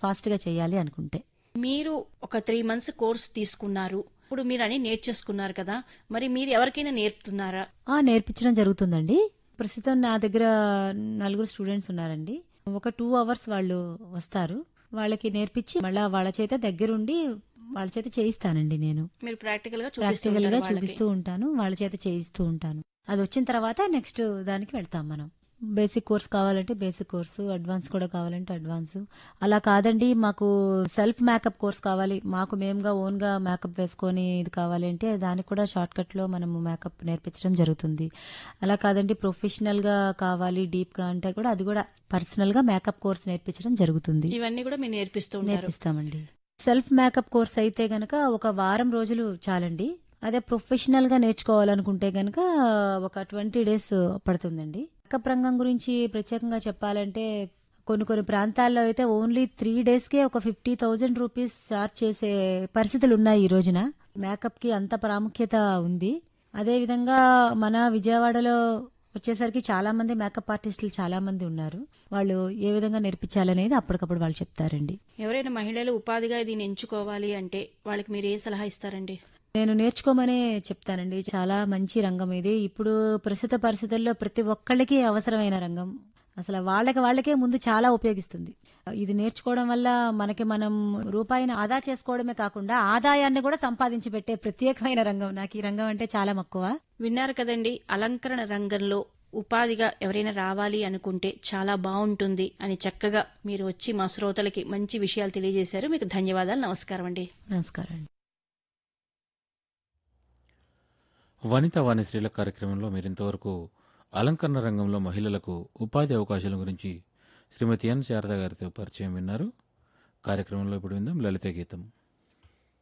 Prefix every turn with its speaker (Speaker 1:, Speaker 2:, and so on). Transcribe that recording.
Speaker 1: ఫాస్ట్గా చేయాలి అనుకుంటే
Speaker 2: మీరు ఒక త్రీ మంత్స్ కోర్స్ తీసుకున్నారు ఇప్పుడు మీరు అని నేర్చేసుకున్నారు కదా మరి మీరు ఎవరికైనా నేర్పుతున్నారా
Speaker 1: ఆ నేర్పించడం జరుగుతుందండి ప్రస్తుతం నా దగ్గర నలుగురు స్టూడెంట్స్ ఉన్నారండి ఒక టూ అవర్స్ వాళ్ళు వస్తారు వాళ్ళకి నేర్పించి మళ్ళా వాళ్ళ చేత దగ్గరుండి వాళ్ళ చేత చేయిస్తానండి నేను
Speaker 2: మీరు ప్రాక్టికల్ గా
Speaker 1: ప్రాక్టికల్ గా
Speaker 2: చూపిస్తుంటారు వాళ్ళకి.
Speaker 1: చూపిస్తూ ఉంటాను వాళ్ళ చేత చేయిస్తూ ఉంటాను అది వచ్చిన తర్వాత నెక్స్ట్ దానికి వెళ్తాం మనం బేసిక్ కోర్స్ కావాలంటే బేసిక్ కోర్సు అడ్వాన్స్ కూడా కావాలంటే అడ్వాన్స్ అలా కాదండి మాకు సెల్ఫ్ మేకప్ కోర్స్ కావాలి మాకు మేముగా ఓన్ గా మేకప్ వేసుకొని ఇది కావాలి అంటే దానికి కూడా షార్ట్ కట్ లో మనము మేకప్ నేర్పించడం జరుగుతుంది అలా కాదండి ప్రొఫెషనల్ గా కావాలి డీప్ గా అంటే కూడా అది కూడా పర్సనల్ గా మేకప్ కోర్స్ నేర్పించడం జరుగుతుంది
Speaker 2: ఇవన్నీ కూడా మీరు నేర్పిస్తూ ఉంటారు
Speaker 1: నేర్పిస్తామండి సెల్ఫ్ మేకప్ కోర్స్ అయితే గనక ఒక వారం రోజులు చాలండి అదే ప్రొఫెషనల్ గా నేర్చుకోవాలనుకుంటే గనక ఒక ట్వంటీ డేస్ పడుతుందండి మేకప్ రంగం గురించి ప్రత్యేకంగా చెప్పాలంటే కొన్ని కొన్ని ప్రాంతాల్లో అయితే ఓన్లీ త్రీ డేస్ కే ఒక ఫిఫ్టీ థౌజండ్ రూపీస్ చార్జ్ చేసే పరిస్థితులు ఉన్నాయి ఈ రోజున మేకప్ కి అంత ప్రాముఖ్యత ఉంది అదే విధంగా మన విజయవాడలో వచ్చేసరికి చాలా మంది మేకప్ ఆర్టిస్టులు చాలా మంది ఉన్నారు వాళ్ళు ఏ విధంగా నేర్పించాలనేది అప్పటికప్పుడు వాళ్ళు చెప్తారండి
Speaker 2: ఎవరైనా మహిళలు ఉపాధిగా దీన్ని ఎంచుకోవాలి అంటే వాళ్ళకి మీరు ఏ సలహా ఇస్తారండి
Speaker 1: నేను నేర్చుకోమనే చెప్తానండి చాలా మంచి రంగం ఇది ఇప్పుడు ప్రస్తుత పరిస్థితుల్లో ప్రతి ఒక్కళ్ళకి అవసరమైన రంగం అసలు వాళ్ళకి వాళ్ళకే ముందు చాలా ఉపయోగిస్తుంది ఇది నేర్చుకోవడం వల్ల మనకి మనం రూపాయిని ఆదా చేసుకోవడమే కాకుండా ఆదాయాన్ని కూడా సంపాదించి పెట్టే ప్రత్యేకమైన రంగం నాకు ఈ రంగం అంటే చాలా మక్కువ
Speaker 2: విన్నారు కదండి అలంకరణ రంగంలో ఉపాధిగా ఎవరైనా రావాలి అనుకుంటే చాలా బాగుంటుంది అని చక్కగా మీరు వచ్చి మా శ్రోతలకి మంచి విషయాలు తెలియజేశారు మీకు ధన్యవాదాలు నమస్కారం అండి
Speaker 1: నమస్కారం అండి
Speaker 3: వనిత వాణిశ్రీల కార్యక్రమంలో మీరింతవరకు అలంకరణ రంగంలో మహిళలకు ఉపాధి అవకాశాల గురించి శ్రీమతి ఎన్ శారద గారితో పరిచయం విన్నారు కార్యక్రమంలో ఇప్పుడు విందాం లలిత గీతం